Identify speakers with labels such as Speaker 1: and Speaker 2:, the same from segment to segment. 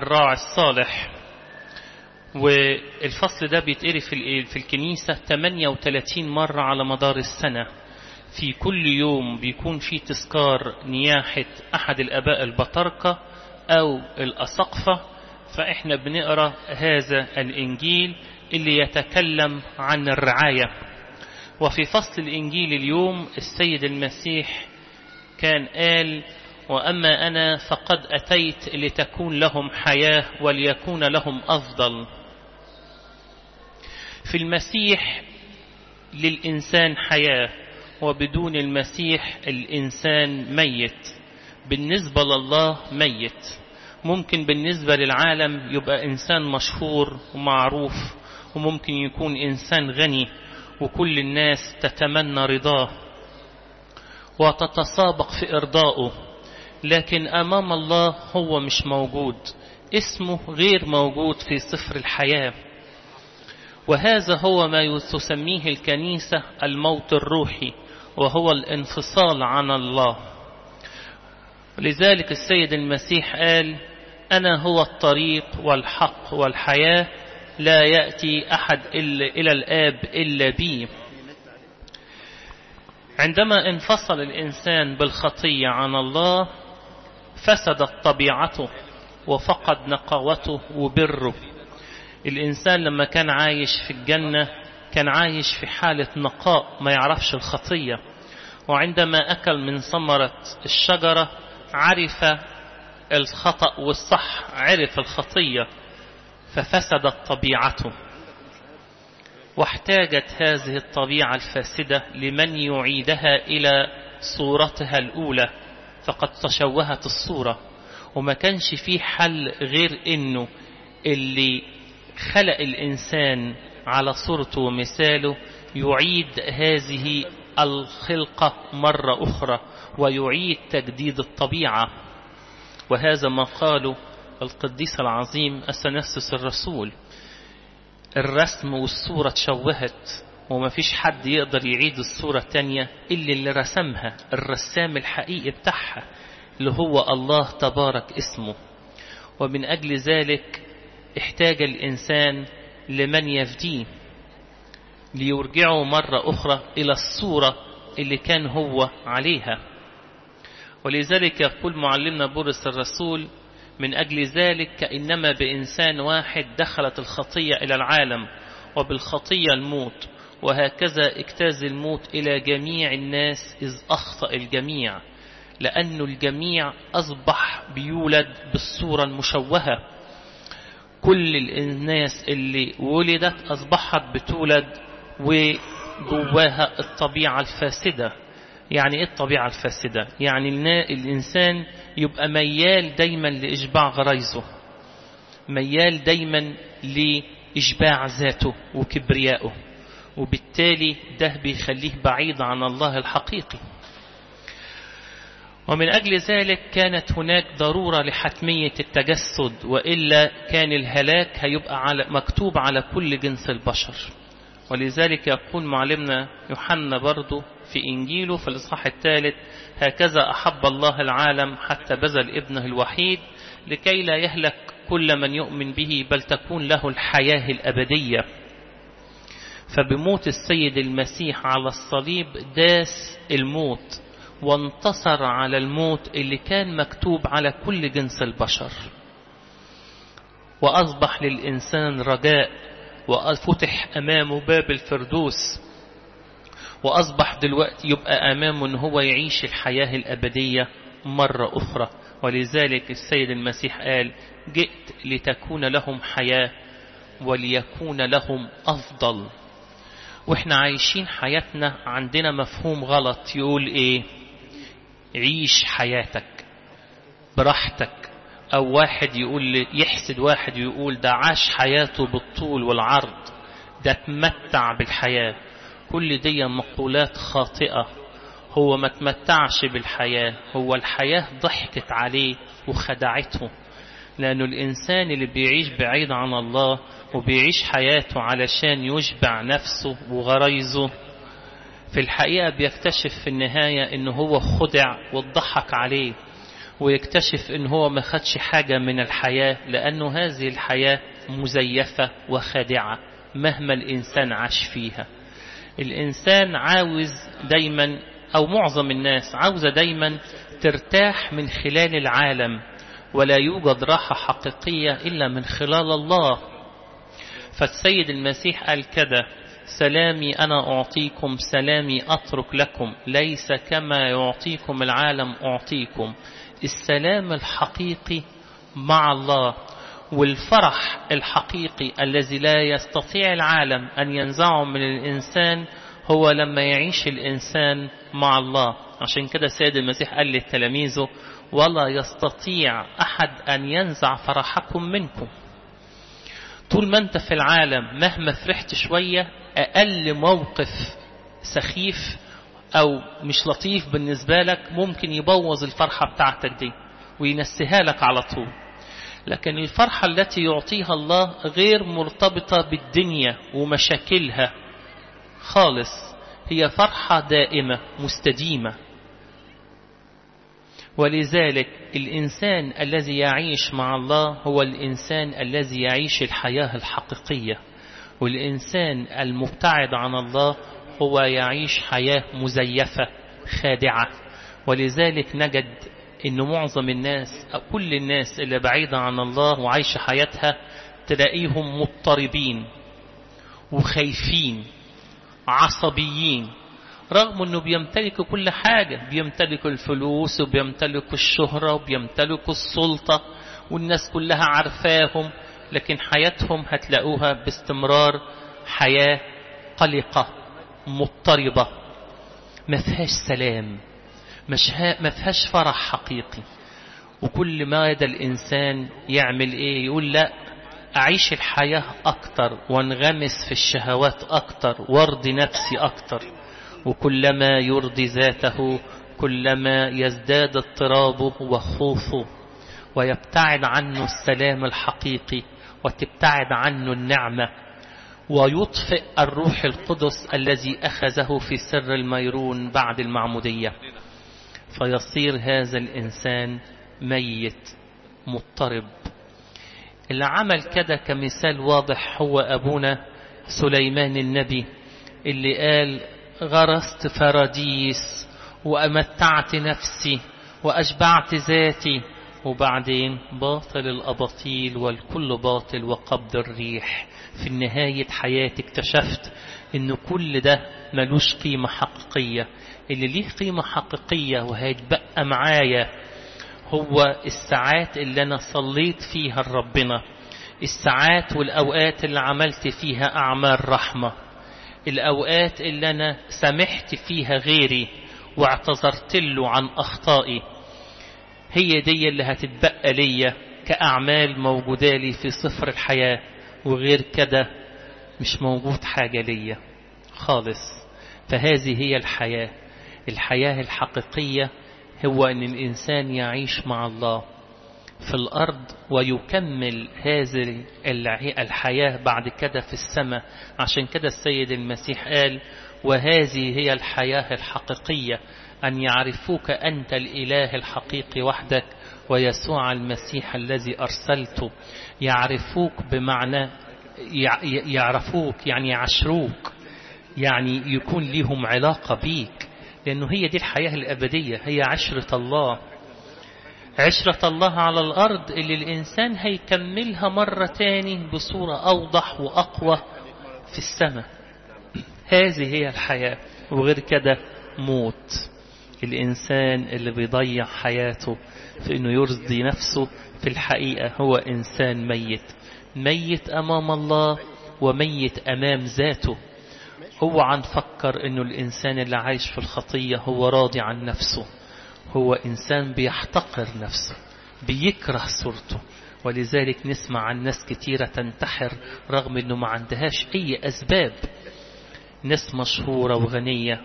Speaker 1: الراعي الصالح والفصل ده بيتقري في في الكنيسة 38 مرة على مدار السنة في كل يوم بيكون في تذكار نياحة أحد الأباء البطاركة أو الأسقفة فإحنا بنقرأ هذا الإنجيل اللي يتكلم عن الرعاية وفي فصل الإنجيل اليوم السيد المسيح كان قال وأما أنا فقد أتيت لتكون لهم حياة وليكون لهم أفضل في المسيح للإنسان حياة وبدون المسيح الإنسان ميت بالنسبة لله ميت ممكن بالنسبة للعالم يبقى إنسان مشهور ومعروف وممكن يكون إنسان غني وكل الناس تتمنى رضاه وتتسابق في إرضائه لكن أمام الله هو مش موجود اسمه غير موجود في سفر الحياة وهذا هو ما تسميه الكنيسة الموت الروحي وهو الانفصال عن الله لذلك السيد المسيح قال أنا هو الطريق والحق والحياة لا يأتي أحد إلا إلى الآب إلا بي عندما انفصل الإنسان بالخطية عن الله فسدت طبيعته وفقد نقاوته وبره الإنسان لما كان عايش في الجنة كان عايش في حالة نقاء ما يعرفش الخطية وعندما أكل من ثمرة الشجرة عرف الخطأ والصح عرف الخطية ففسدت طبيعته واحتاجت هذه الطبيعة الفاسدة لمن يعيدها إلى صورتها الأولى فقد تشوهت الصورة وما كانش فيه حل غير إنه اللي خلق الإنسان على صورته ومثاله يعيد هذه الخلقة مرة أخرى ويعيد تجديد الطبيعة وهذا ما قاله القديس العظيم أثناسس الرسول الرسم والصورة تشوهت وما فيش حد يقدر يعيد الصورة التانية إلا اللي رسمها الرسام الحقيقي بتاعها اللي هو الله تبارك اسمه ومن أجل ذلك احتاج الإنسان لمن يفديه ليرجعه مرة أخرى إلى الصورة اللي كان هو عليها ولذلك يقول معلمنا بولس الرسول من أجل ذلك كإنما بإنسان واحد دخلت الخطية إلى العالم وبالخطية الموت وهكذا اجتاز الموت إلى جميع الناس إذ أخطأ الجميع لأن الجميع أصبح بيولد بالصورة المشوهة كل الناس اللي ولدت أصبحت بتولد وجواها الطبيعة الفاسدة يعني ايه الطبيعة الفاسدة يعني الإنسان يبقى ميال دايما لإشباع غرايزه ميال دايما لإشباع ذاته وكبريائه وبالتالي ده بيخليه بعيد عن الله الحقيقي ومن أجل ذلك كانت هناك ضرورة لحتمية التجسد وإلا كان الهلاك هيبقى على مكتوب على كل جنس البشر ولذلك يقول معلمنا يوحنا برضه في إنجيله في الإصحاح الثالث هكذا أحب الله العالم حتى بذل ابنه الوحيد لكي لا يهلك كل من يؤمن به بل تكون له الحياة الأبدية فبموت السيد المسيح على الصليب داس الموت وانتصر على الموت اللي كان مكتوب على كل جنس البشر وأصبح للإنسان رجاء وفتح أمامه باب الفردوس وأصبح دلوقتي يبقى أمامه أن هو يعيش الحياة الأبدية مرة أخرى ولذلك السيد المسيح قال جئت لتكون لهم حياة وليكون لهم أفضل وإحنا عايشين حياتنا عندنا مفهوم غلط يقول إيه عيش حياتك براحتك أو واحد يقول يحسد واحد يقول ده عاش حياته بالطول والعرض ده تمتع بالحياة كل دي مقولات خاطئة هو ما تمتعش بالحياة هو الحياة ضحكت عليه وخدعته لأنه الإنسان اللي بيعيش بعيد عن الله وبيعيش حياته علشان يشبع نفسه وغرايزه في الحقيقة بيكتشف في النهاية إنه هو خدع واتضحك عليه ويكتشف ان هو ما خدش حاجة من الحياة لانه هذه الحياة مزيفة وخادعة مهما الانسان عاش فيها الانسان عاوز دايما او معظم الناس عاوزة دايما ترتاح من خلال العالم ولا يوجد راحة حقيقية إلا من خلال الله فالسيد المسيح قال كده سلامي أنا أعطيكم سلامي أترك لكم ليس كما يعطيكم العالم أعطيكم السلام الحقيقي مع الله والفرح الحقيقي الذي لا يستطيع العالم أن ينزعه من الإنسان هو لما يعيش الإنسان مع الله عشان كده السيد المسيح قال لتلاميذه ولا يستطيع أحد أن ينزع فرحكم منكم طول ما أنت في العالم مهما فرحت شوية أقل موقف سخيف أو مش لطيف بالنسبة لك ممكن يبوظ الفرحة بتاعتك دي وينسيها لك على طول لكن الفرحة التي يعطيها الله غير مرتبطة بالدنيا ومشاكلها خالص هي فرحة دائمة مستديمة ولذلك الإنسان الذي يعيش مع الله هو الإنسان الذي يعيش الحياة الحقيقية والإنسان المبتعد عن الله هو يعيش حياة مزيفة خادعة ولذلك نجد أن معظم الناس أو كل الناس اللي بعيدة عن الله وعايشة حياتها تلاقيهم مضطربين وخايفين عصبيين رغم انه بيمتلكوا كل حاجة بيمتلكوا الفلوس وبيمتلكوا الشهرة وبيمتلكوا السلطة والناس كلها عارفاهم لكن حياتهم هتلاقوها باستمرار حياة قلقة مضطربة ما فيهاش سلام مش ما فيهاش فرح حقيقي وكل ما يدى الإنسان يعمل إيه يقول لا أعيش الحياة أكتر وانغمس في الشهوات أكتر وارضي نفسي أكتر وكلما يرضي ذاته كلما يزداد اضطرابه وخوفه ويبتعد عنه السلام الحقيقي وتبتعد عنه النعمة ويطفئ الروح القدس الذي أخذه في سر الميرون بعد المعمودية فيصير هذا الإنسان ميت مضطرب اللي عمل كده كمثال واضح هو أبونا سليمان النبي اللي قال غرست فراديس وأمتعت نفسي وأشبعت ذاتي وبعدين باطل الأباطيل والكل باطل وقبض الريح في نهاية حياتي اكتشفت ان كل ده ملوش قيمة حقيقية اللي ليه قيمة حقيقية وهيتبقى معايا هو الساعات اللي أنا صليت فيها لربنا الساعات والأوقات اللي عملت فيها أعمال رحمة الأوقات اللي أنا سمحت فيها غيري واعتذرت له عن أخطائي هي دي اللي هتتبقى ليا كأعمال موجودة لي في صفر الحياة وغير كده مش موجود حاجة ليا خالص فهذه هي الحياة الحياة الحقيقية هو أن الإنسان يعيش مع الله في الأرض ويكمل هذه الحياة بعد كده في السماء عشان كده السيد المسيح قال وهذه هي الحياة الحقيقية أن يعرفوك أنت الإله الحقيقي وحدك ويسوع المسيح الذي أرسلته يعرفوك بمعنى يعرفوك يعني يعشروك يعني يكون لهم علاقة بيك لأنه هي دي الحياة الأبدية هي عشرة الله عشرة الله على الأرض اللي الإنسان هيكملها مرة تاني بصورة أوضح وأقوى في السماء هذه هي الحياة وغير كده موت الإنسان اللي بيضيع حياته في أنه يرضي نفسه في الحقيقة هو إنسان ميت ميت أمام الله وميت أمام ذاته اوعى نفكر انه الانسان اللي عايش في الخطية هو راضي عن نفسه هو انسان بيحتقر نفسه بيكره صورته ولذلك نسمع عن ناس كتيرة تنتحر رغم انه ما عندهاش اي اسباب ناس مشهورة وغنية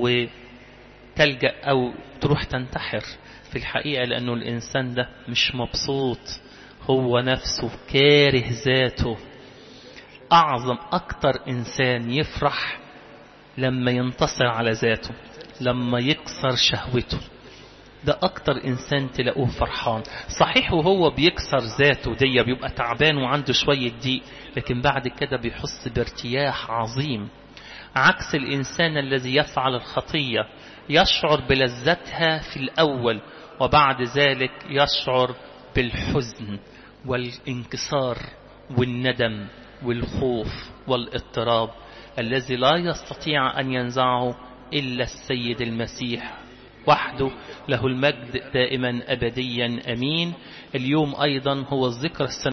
Speaker 1: وتلجأ او تروح تنتحر في الحقيقة لانه الانسان ده مش مبسوط هو نفسه كاره ذاته أعظم أكتر إنسان يفرح لما ينتصر على ذاته لما يكسر شهوته ده أكتر إنسان تلاقوه فرحان صحيح وهو بيكسر ذاته دي بيبقى تعبان وعنده شوية ضيق لكن بعد كده بيحس بارتياح عظيم عكس الإنسان الذي يفعل الخطية يشعر بلذتها في الأول وبعد ذلك يشعر بالحزن والانكسار والندم والخوف والاضطراب الذي لا يستطيع أن ينزعه إلا السيد المسيح وحده له المجد دائما أبديا أمين اليوم أيضا هو الذكرى السنة